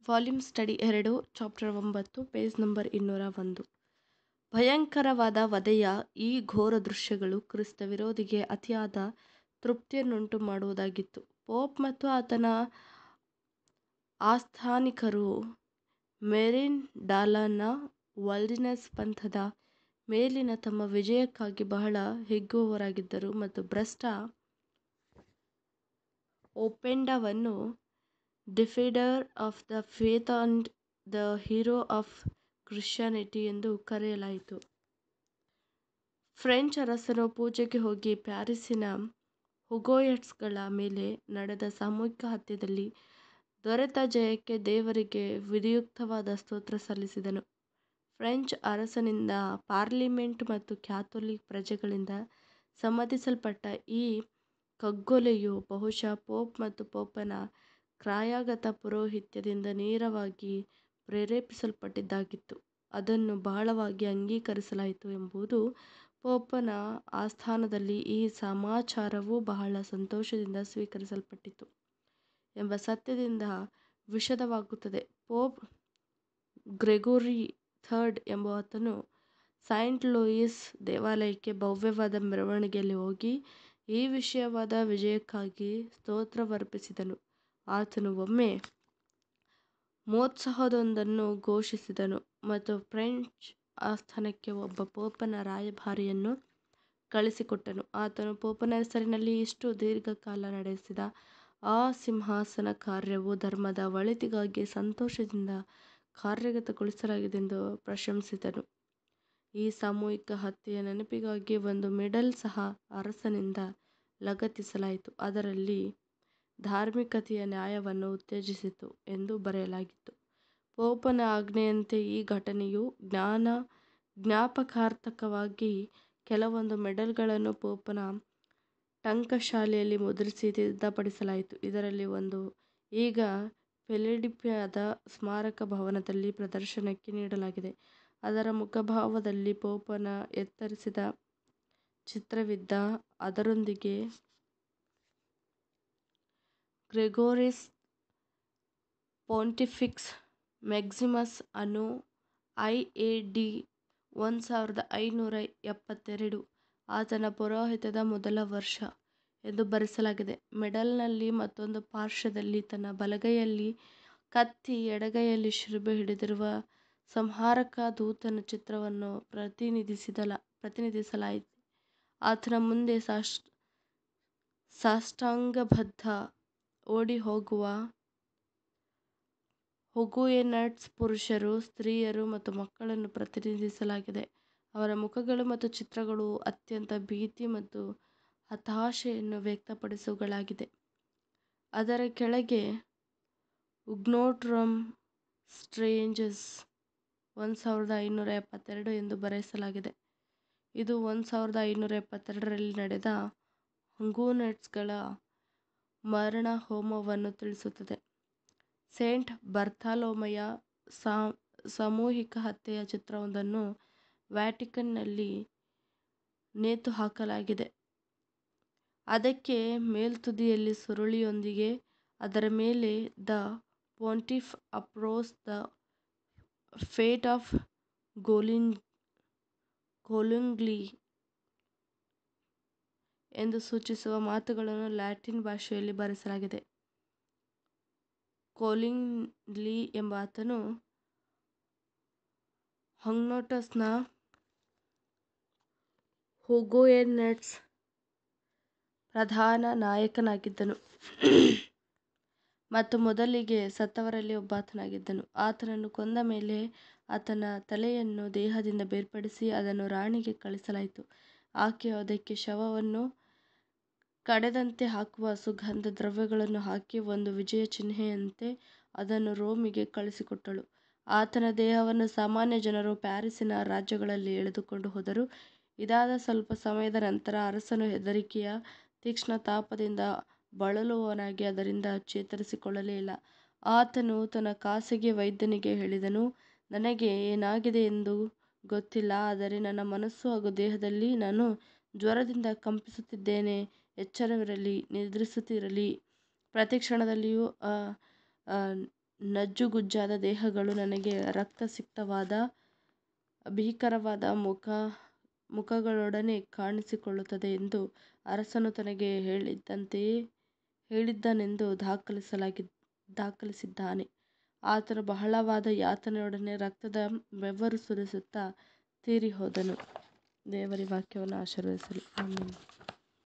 volume study ಎರಡು chapter ಒಂಬತ್ತು page number ಇನ್ನೂರ ಒಂದು ಭಯಂಕರವಾದ ವಧೆಯ ಈ ಘೋರ ದೃಶ್ಯಗಳು ಕ್ರಿಸ್ತ ವಿರೋಧಿಗೆ ಅತಿಯಾದ ತೃಪ್ತಿಯನ್ನುಂಟು ಮಾಡುವುದಾಗಿತ್ತು ಪೋಪ್ ಮತ್ತು ಆತನ ಆಸ್ಥಾನಿಕರು ಮೆರಿನ್ಡಾಲನ ವಾಲ್ಡಿನಸ್ ಪಂಥದ ಮೇಲಿನ ತಮ್ಮ ವಿಜಯಕ್ಕಾಗಿ ಬಹಳ ಹಿಗ್ಗುವವರಾಗಿದ್ದರು ಮತ್ತು ಭ್ರಷ್ಟ ಓಪೆಂಡವನ್ನು defender of the faith and the hero of Christianity ಎಂದು ಕರೆಯಲಾಯಿತು ಫ್ರೆಂಚ್ ಅರಸನು ಪೂಜೆಗೆ ಹೋಗಿ ಪ್ಯಾರಿಸ್ಸಿನ ಹುಗೋಯಟ್ಸ್ಗಳ ಮೇಲೆ ನಡೆದ ಸಾಮೂಹಿಕ ಹತ್ಯೆಯಲ್ಲಿ ದೊರೆತ ಜಯಕ್ಕೆ ದೇವರಿಗೆ ವಿಧಿಯುಕ್ತವಾದ ಸ್ತೋತ್ರ ಸಲ್ಲಿಸಿದನು ಫ್ರೆಂಚ್ ಅರಸನಿಂದ ಪಾರ್ಲಿಮೆಂಟ್ ಮತ್ತು ಕ್ಯಾಥೋಲಿಕ್ ಪ್ರಜೆಗಳಿಂದ ಸಮ್ಮತಿಸಲ್ಪಟ್ಟ ಈ ಕಗ್ಗೊಲೆಯು ಬಹುಶಃ ಪೋಪ್ ಮತ್ತು ಪೋಪನ ಕ್ರಯಾಗತ ಪೌರೋಹಿತ್ಯದಿಂದ ನೇರವಾಗಿ ಪ್ರೇರೇಪಿಸಲ್ಪಟ್ಟದ್ದಾಗಿತ್ತು ಅದನ್ನು ಬಹಳವಾಗಿ ಅಂಗೀಕರಿಸಲಾಯಿತು ಎಂಬುದು ಪೋಪನ ಆಸ್ಥಾನದಲ್ಲಿ ಈ ಸಮಾಚಾರವು ಬಹಳ ಸಂತೋಷದಿಂದ ಸ್ವೀಕರಿಸಲ್ಪಟ್ಟಿತು ಎಂಬ ಸತ್ಯದಿಂದ ವಿಶದವಾಗುತ್ತದೆ ಪೋಪ್ ಗ್ರೆಗೋರಿ ಥರ್ಡ್ ಎಂಬಾತನು ಸೈಂಟ್ ಲೂಯಿಸ್ ದೇವಾಲಯಕ್ಕೆ ಭವ್ಯವಾದ ಮೆರವಣಿಗೆಯಲ್ಲಿ ಹೋಗಿ ಈ ವಿಶೇಷವಾದ ವಿಜಯಕ್ಕಾಗಿ ಸ್ತೋತ್ರವರ್ಪಿಸಿದನು ಆತನು ಒಮ್ಮೆ ಮಹೋತ್ಸವವೊಂದನ್ನು ಘೋಷಿಸಿದನು ಮತ್ತು ಫ್ರೆಂಚ್ ಆಸ್ಥಾನಕ್ಕೆ ಒಬ್ಬ ಪೋಪನ ರಾಯಭಾರಿಯನ್ನು ಕಳುಹಿಸಿಕೊಟ್ಟನು ಆತನು ಪೋಪನ ಹೆಸರಿನಲ್ಲಿ ಇಷ್ಟು ದೀರ್ಘಕಾಲ ನಡೆಸಿದ ಆ ಸಿಂಹಾಸನ ಕಾರ್ಯವು ಧರ್ಮದ ಒಳಿತಿಗಾಗಿ ಸಂತೋಷದಿಂದ ಕಾರ್ಯಗತಗೊಳಿಸಲಾಗಿದೆಯೆಂದು ಪ್ರಶಂಸಿಸಿದನು ಈ ಸಾಮೂಹಿಕ ಹತ್ಯೆಯ ನೆನಪಿಗಾಗಿ ಒಂದು ಮೆಡಲ್ ಸಹ ಅರಸನಿಂದ ಲಗತ್ತಿಸಲಾಯಿತು ಅದರಲ್ಲಿ ಧಾರ್ಮಿಕತೆಯ ನ್ಯಾಯವನ್ನು ಉತ್ತೇಜಿಸಿತು ಎಂದು ಬರೆಯಲಾಗಿತ್ತು ಪೋಪನ ಆಜ್ಞೆಯಂತೆ ಈ ಘಟನೆಯು ಜ್ಞಾನ ಜ್ಞಾಪಕಾರ್ಥವಾಗಿ ಕೆಲವೊಂದು ಮೆಡಲ್ಗಳನ್ನು ಪೋಪನ ಟಂಕಶಾಲೆಯಲ್ಲಿ ಮುದ್ರಿಸಿ ಸಿದ್ಧಪಡಿಸಲಾಯಿತು ಇದರಲ್ಲಿ ಒಂದು ಈಗ ಫಿಲಡೆಲ್ಫಿಯಾದ ಸ್ಮಾರಕ ಭವನದಲ್ಲಿ ಪ್ರದರ್ಶನಕ್ಕೆ ನೀಡಲಾಗಿದೆ ಅದರ ಮುಖಭಾಗದಲ್ಲಿ ಪೋಪನ ಎತ್ತರಿಸಿದ ಚಿತ್ರವಿದ್ದು ಅದರೊಂದಿಗೆ ಗ್ರೆಗೋರಿಯಸ್ ಪೊಂಟಿಫಿಕ್ಸ್ ಮ್ಯಾಕ್ಸಿಮಸ್ ಅನ್ನು ಐ ಎ ಡಿ ಒಂದು ಸಾವಿರದ ಐನೂರ ಎಪ್ಪತ್ತೆರಡು ಆತನ ಪೌರೋಹಿತ್ಯದ ಮೊದಲ ವರ್ಷ ಎಂದು ಬರೆಸಲಾಗಿದೆ ಮೆಡಲ್ನಲ್ಲಿ ಮತ್ತೊಂದು ಪಾರ್ಶ್ವದಲ್ಲಿ ತನ್ನ ಬಲಗೈಯಲ್ಲಿ ಕತ್ತಿ ಎಡಗೈಯಲ್ಲಿ ಶಿಲುಬೆ ಹಿಡಿದಿರುವ ಸಂಹಾರಕ ದೂತನ ಚಿತ್ರವನ್ನು ಪ್ರತಿನಿಧಿಸಲಾಗಿದೆ ಆತನ ಮುಂದೆ ಸಾಷ್ಟಾಂಗಬದ್ಧ ಓಡಿಹೋಗುವ ಹುಗುಯೆನಟ್ಸ್ ಪುರುಷರು ಸ್ತ್ರೀಯರು ಮತ್ತು ಮಕ್ಕಳನ್ನು ಪ್ರತಿನಿಧಿಸಲಾಗಿದೆ ಅವರ ಮುಖಗಳು ಮತ್ತು ಚಿತ್ರಗಳು ಅತ್ಯಂತ ಭೀತಿ ಮತ್ತು ಹತಾಶೆಯನ್ನು ವ್ಯಕ್ತಪಡಿಸುವುಗಳಾಗಿವೆ ಅದರ ಕೆಳಗೆ ಹುಗ್ನೋಟ್ರಮ್ ಸ್ಟ್ರೇಂಜಸ್ ಒಂದು ಸಾವಿರದ ಐನೂರ ಎಪ್ಪತ್ತೆರಡು ಎಂದು ಬರೆಸಲಾಗಿದೆ ಇದು ಒಂದು ಸಾವಿರದ ಐನೂರ ಎಪ್ಪತ್ತೆರಡರಲ್ಲಿ ನಡೆದ ಹುಗುನೊಟ್ಸ್ಗಳ ಮಾರಣಹೋಮವನ್ನು ತಿಳಿಸುತ್ತದೆ ಸೇಂಟ್ ಬರ್ತಲೋಮೆಯ ಸಾಮೂಹಿಕ ಹತ್ಯೆಯ ಚಿತ್ರವೊಂದನ್ನು ವ್ಯಾಟಿಕನ್ನಲ್ಲಿ ನೇತುಹಾಕಲಾಗಿದೆ ಅದಕ್ಕೆ ಮೇಲ್ತುದಿಯಲ್ಲಿ ಸುರುಳಿಯೊಂದಿಗೆ ಅದರ ಮೇಲೆ the pontiff approach the fate of Coligny ಎಂದು ಸೂಚಿಸುವ ಮಾತುಗಳನ್ನು ಲ್ಯಾಟಿನ್ ಭಾಷೆಯಲ್ಲಿ ಬರೆಸಲಾಗಿದೆ ಕೋಲಿಗ್ಲಿ ಎಂಬಾತನು ಹುಗ್ನೋಟ್ಸ್ನ ಹುಗುಯೆನಟ್ಸ್ ಪ್ರಧಾನ ನಾಯಕನಾಗಿದ್ದನು ಮತ್ತು ಮೊದಲಿಗೆ ಸತ್ತವರಲ್ಲಿ ಒಬ್ಬಾತನಾಗಿದ್ದನು ಆತನನ್ನು ಕೊಂದ ಮೇಲೆ ಆತನ ತಲೆಯನ್ನು ದೇಹದಿಂದ ಬೇರ್ಪಡಿಸಿ ಅದನ್ನು ರಾಣಿಗೆ ಕಳುಹಿಸಲಾಯಿತು ಆಕೆಯು ಅದಕ್ಕೆ ಶವವನ್ನು ಕಡೆದಂತೆ ಹಾಕುವ ಸುಗಂಧ ದ್ರವ್ಯಗಳನ್ನು ಹಾಕಿ ಒಂದು ವಿಜಯ ಚಿಹ್ನೆಯಂತೆ ಅದನ್ನು ರೋಮಿಗೆ ಕಳುಹಿಸಿಕೊಟ್ಟಳು ಆತನ ದೇಹವನ್ನು ಸಾಮಾನ್ಯ ಜನರು ಪ್ಯಾರಿಸ್ಸಿನ ರಾಜ್ಯಗಳಲ್ಲಿ ಎಳೆದುಕೊಂಡು ಹೋದರು ಇದಾದ ಸ್ವಲ್ಪ ಸಮಯದ ನಂತರ ಅರಸನು ಹೆದರಿಕೆಯ ತೀಕ್ಷ್ಣ ತಾಪದಿಂದ ಬಳಲುವವನಾಗಿ ಅದರಿಂದ ಚೇತರಿಸಿಕೊಳ್ಳಲೇ ಇಲ್ಲ ಆತನು ತನ್ನ ಖಾಸಗಿ ವೈದ್ಯನಿಗೆ ಹೇಳಿದನು ನನಗೆ ಏನಾಗಿದೆ ಎಂದು ಗೊತ್ತಿಲ್ಲ ಆದರೆ ನನ್ನ ಮನಸ್ಸು ಹಾಗೂ ದೇಹದಲ್ಲಿ ನಾನು ಜ್ವರದಿಂದ ಕಂಪಿಸುತ್ತಿದ್ದೇನೆ ಎಚ್ಚರವಿರಲಿ ನಿದ್ರಿಸುತ್ತಿರಲಿ ಪ್ರತಿ ಕ್ಷಣದಲ್ಲಿಯೂ ನಜ್ಜುಗುಜ್ಜಾದ ದೇಹಗಳು ನನಗೆ ರಕ್ತಸಿಕ್ತವಾದ ಭೀಕರವಾದ ಮುಖ ಮುಖಗಳೊಡನೆ ಕಾಣಿಸಿಕೊಳ್ಳುತ್ತದೆ ಎಂದು ಅರಸನು ತನಗೆ ಹೇಳಿದ್ದಂತೆಯೇ ಹೇಳಿದ್ದಾನೆಂದು ದಾಖಲಿಸಲಾಗಿ ದಾಖಲಿಸಿದ್ದಾನೆ ಆತನು ಬಹಳವಾದ ಯಾತನೆಯೊಡನೆ ರಕ್ತದ ಬೆವರು ಸುರಿಸುತ್ತಾ ತೀರಿಹೋದನು ದೇವರ ವಾಕ್ಯವನ್ನು ಆಶೀರ್ವದಿಸಲಿ ಆಮೇಲೆ